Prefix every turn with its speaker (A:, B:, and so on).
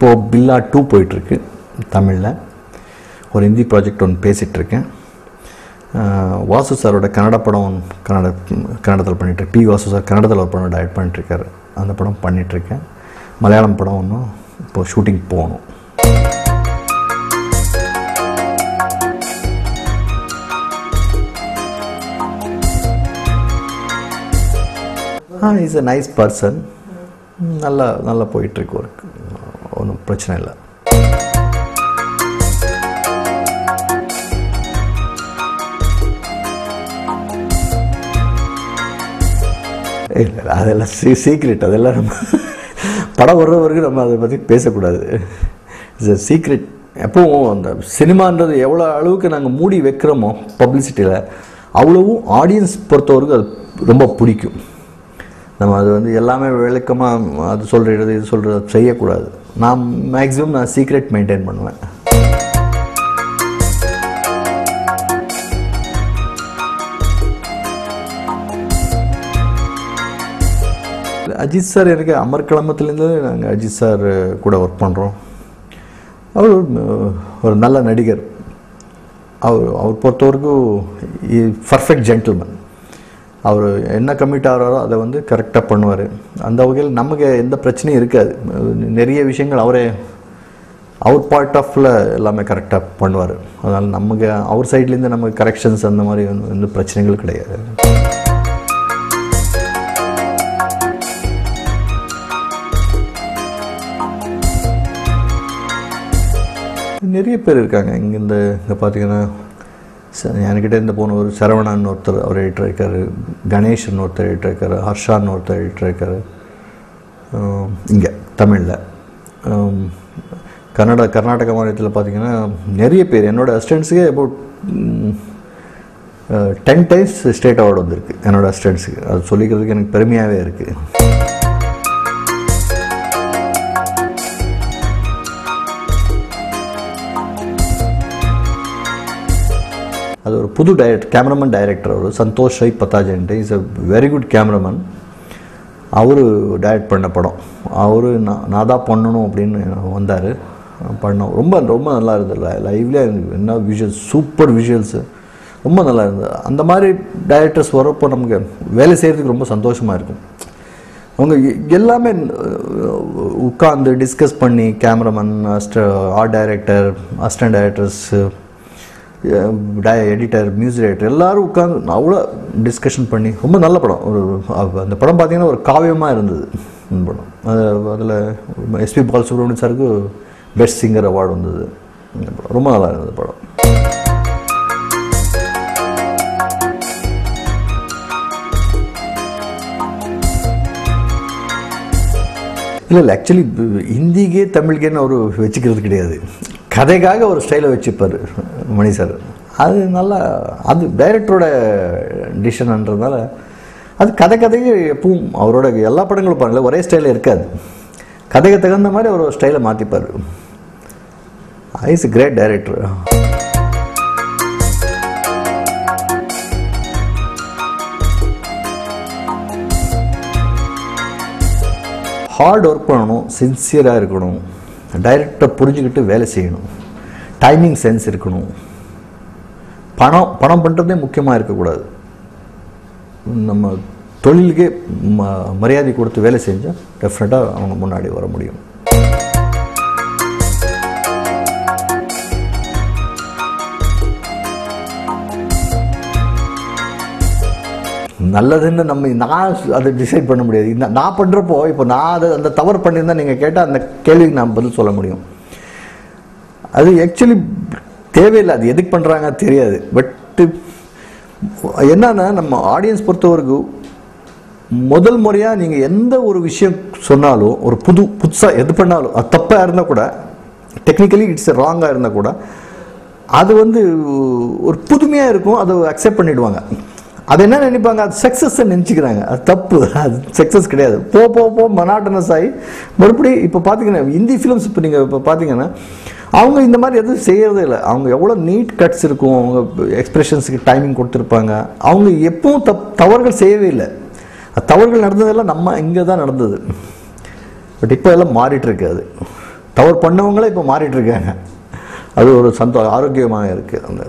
A: இப்போது பில்லா டூ போயிட்டுருக்கு தமிழில் ஒரு ஹிந்தி ப்ராஜெக்ட் ஒன்று பேசிகிட்ருக்கேன் வாசு சாரோட கன்னட படம் கன்னட கன்னடத்தில் பண்ணிட்டு பி வாசு சார் கன்னடத்தில் ஒரு படம் டைரக்ட் பண்ணிட்டுருக்காரு அந்த படம் பண்ணிகிட்ருக்கேன் மலையாளம் படம் ஒன்றும் இப்போது ஷூட்டிங் போகணும் ah is a nice person நல்லா நல்லா போயிட்டுருக்கு ஒர்க் ஒன்றும் பிரச்சனை இல்லை இல்லை இல்லை அதெல்லாம் சீ சீக்ரெட் அதெல்லாம் நம்ம படம் வர்ற வரைக்கும் நம்ம அதை பற்றி பேசக்கூடாது இட்ஸ் a சீக்ரெட் எப்பவும் அந்த சினிமான்றது எவ்வளோ அளவுக்கு நாங்கள் மூடி வைக்கிறோமோ பப்ளிசிட்டியில் அவ்வளவும் ஆடியன்ஸ் பொறுத்தவரைக்கும் அது ரொம்ப பிடிக்கும் நம்ம அது வந்து எல்லாமே விளக்கமாக அது சொல்கிறது இது சொல்கிறது செய்யக்கூடாது நான் மேக்ஸிமம் நான் சீக்ரெட் மெயின்டைன் பண்ணுவேன் அஜித் சார் எனக்கு அமர்கலமத்துலேருந்து நாங்கள் அஜித் சார் கூட ஒர்க் பண்ணுறோம் அவர் ஒரு நல்ல நடிகர் அவர் அவர் பொறுத்தவரைக்கும் பர்ஃபெக்ட் ஜென்டில்மேன் அவர் என்ன கமிட் ஆகிறாரோ அதை வந்து கரெக்டாக பண்ணுவார் அந்த வகையில் நமக்கு எந்த பிரச்சனையும் இருக்காது நிறைய விஷயங்கள் அவரே அவர் பார்ட் ஆஃபில் எல்லாமே கரெக்டாக பண்ணுவார் அதனால் நமக்கு அவர் சைட்லேருந்து நமக்கு கரெக்ஷன்ஸ் அந்த மாதிரி வந்து எந்த பிரச்சனைகள் கிடையாது நிறைய பேர் இருக்காங்க இங்கே இந்த இங்கே பார்த்தீங்கன்னா ச- என்கிட்ட இருந்து போன ஒரு சரவணான்னு ஒருத்தர் அவர் எடிட்டர் இருக்கார் கணேஷன் ஒருத்தர் எடிட்டர் இருக்கார் ஹர்ஷான்னு ஒருத்தர் எடிட்டர் இருக்கார் இங்கே தமிழில் கன்னடா கர்நாடக மாநிலத்தில் பார்த்தீங்கன்னா நிறைய பேர் என்னோட அசிஸ்டன்ஸுக்கே about ten times state award வந்திருக்கு என்னோட அசிஸ்டன்ஸுக்கு அது சொல்லிக்கிறதுக்கு எனக்கு பெருமையாகவே இருக்குது அது ஒரு புது டைரக்ட் கேமராமேன் டைரக்டர் அவர் சந்தோஷ் ரை பத்தாஜன்ட்டு is a very good cameraman அவர் டைரக்ட் பண்ண படம் அவர் நான் நான் தான் பண்ணணும் அப்படின்னு வந்தார் பண்ணோம் ரொம்ப ரொம்ப நல்லா இருந்தது லைவ்லேயே என்ன விஷுவல்ஸ் சூப்பர் விஷுவல்ஸு ரொம்ப நல்லா இருந்தது அந்த மாதிரி டைரக்டர்ஸ் வரப்போ நமக்கு வேலை செய்கிறதுக்கு ரொம்ப சந்தோஷமாக இருக்கும் அவங்க எ- எல்லாமே உட்காந்து டிஸ்கஸ் பண்ணி கேமராமேன் அஸ்ட ஆர்ட் டைரக்டர் அசிஸ்டன்ட் டைரக்டர்ஸு எடிட்டர் மியூசிக் டைரக்டர் எல்லாரும் உட்காந்து அவ்வளோ டிஸ்கஷன் பண்ணி ரொம்ப நல்ல படம் ஒரு அவ- அந்த படம் பார்த்தீங்கன்னா ஒரு காவியமாக இருந்தது அந்த படம் அது அதில் எஸ்பி பாலசுப்ரமணியன் சாருக்கு பெஸ்ட் சிங்கர் அவார்டு வந்தது இந்த படம் ரொம்ப நல்லா இருந்தது படம் இல்லை இல்லை ஆக்சுவலி ஹிந்திக்கே தமிழுக்கேன்னு அவர் வச்சுக்கிறது கிடையாது கதைக்காக ஒரு ஸ்டைலை வச்சுப்பார் மணி சார் அது நல்லா அது டைரக்டரோட டிசிஷன்ன்றதுனால அது கதை கதைக்கு எப்பவும் அவரோட எல்லா படங்களும் பாருங்களேன் ஒரே ஸ்டைலில் இருக்காது கதைக்கு தகுந்த மாதிரி அவர் ஒரு ஸ்டைலை மாற்றிப்பார் is great director hard work பண்ணணும் சின்சியராக இருக்கணும் டைரக்டரை புரிஞ்சுக்கிட்டு வேலை செய்யணும் டைமிங் சென்ஸ் இருக்கணும் பணம் பணம் பண்ணுறதே முக்கியமாக இருக்கக்கூடாது நம்ம தொழிலுக்கே ம மரியாதை கொடுத்து வேலை செஞ்சால் டெஃபினட்டாக அவங்க முன்னாடி வர முடியும் நல்லதுன்னு நம்ம நான் அதை டிசைட் பண்ண முடியாது இந்த நான் பண்ணுறப்போ இப்போ நான் அதை அந்த தவறு பண்ணியிருந்தா நீங்கள் கேட்டால் அந்த கேள்விக்கு நான் பதில் சொல்ல முடியும் அது ஆக்சுவலி தேவையில்லை அது எதுக்கு பண்ணுறாங்க தெரியாது பட்டு என்னன்னா நம்ம ஆடியன்ஸ் பொறுத்தவரைக்கும் முதல் முறையாக நீங்கள் எந்த ஒரு விஷயம் சொன்னாலும் ஒரு புது புதுசாக எது பண்ணாலும் அது தப்பாக இருந்தால் கூட டெக்னிக்கலி இட்ஸ் ராங்காக இருந்தால் கூட அது வந்து ஒரு புதுமையாக இருக்கும் அதை அக்செப்ட் பண்ணிடுவாங்க அது என்ன நினைப்பாங்க அது சக்ஸஸ் நினச்சிக்கிறாங்க அது தப்பு அது சக்ஸஸ் கிடையாது போ போ போ மனாட்டனஸ் ஆகி மறுபடியும் இப்போ பார்த்தீங்கன்னா ஹிந்தி ஃபிலிம்ஸ் இப்போ நீங்கள் இப்போ பார்த்தீங்கன்னா அவங்க இந்த மாதிரி எதுவும் செய்யறதே இல்லை அவங்க எவ்வளோ நீட் கட்ஸ் இருக்கும் அவங்க எக்ஸ்பிரஷன்ஸுக்கு டைமிங் கொடுத்துருப்பாங்க அவங்க எப்பவும் தப் தவறுகள் செய்யவே இல்லை அது தவறுகள் நடந்ததெல்லாம் நம்ம இங்கே தான் நடந்தது பட் இப்போ எல்லாம் மாறிட்டு இருக்கு அது தவறு பண்ணவங்களே இப்போ மாறிட்டு இருக்காங்க அது ஒரு சந்தோ ஆரோக்கியமாக இருக்குது அந்த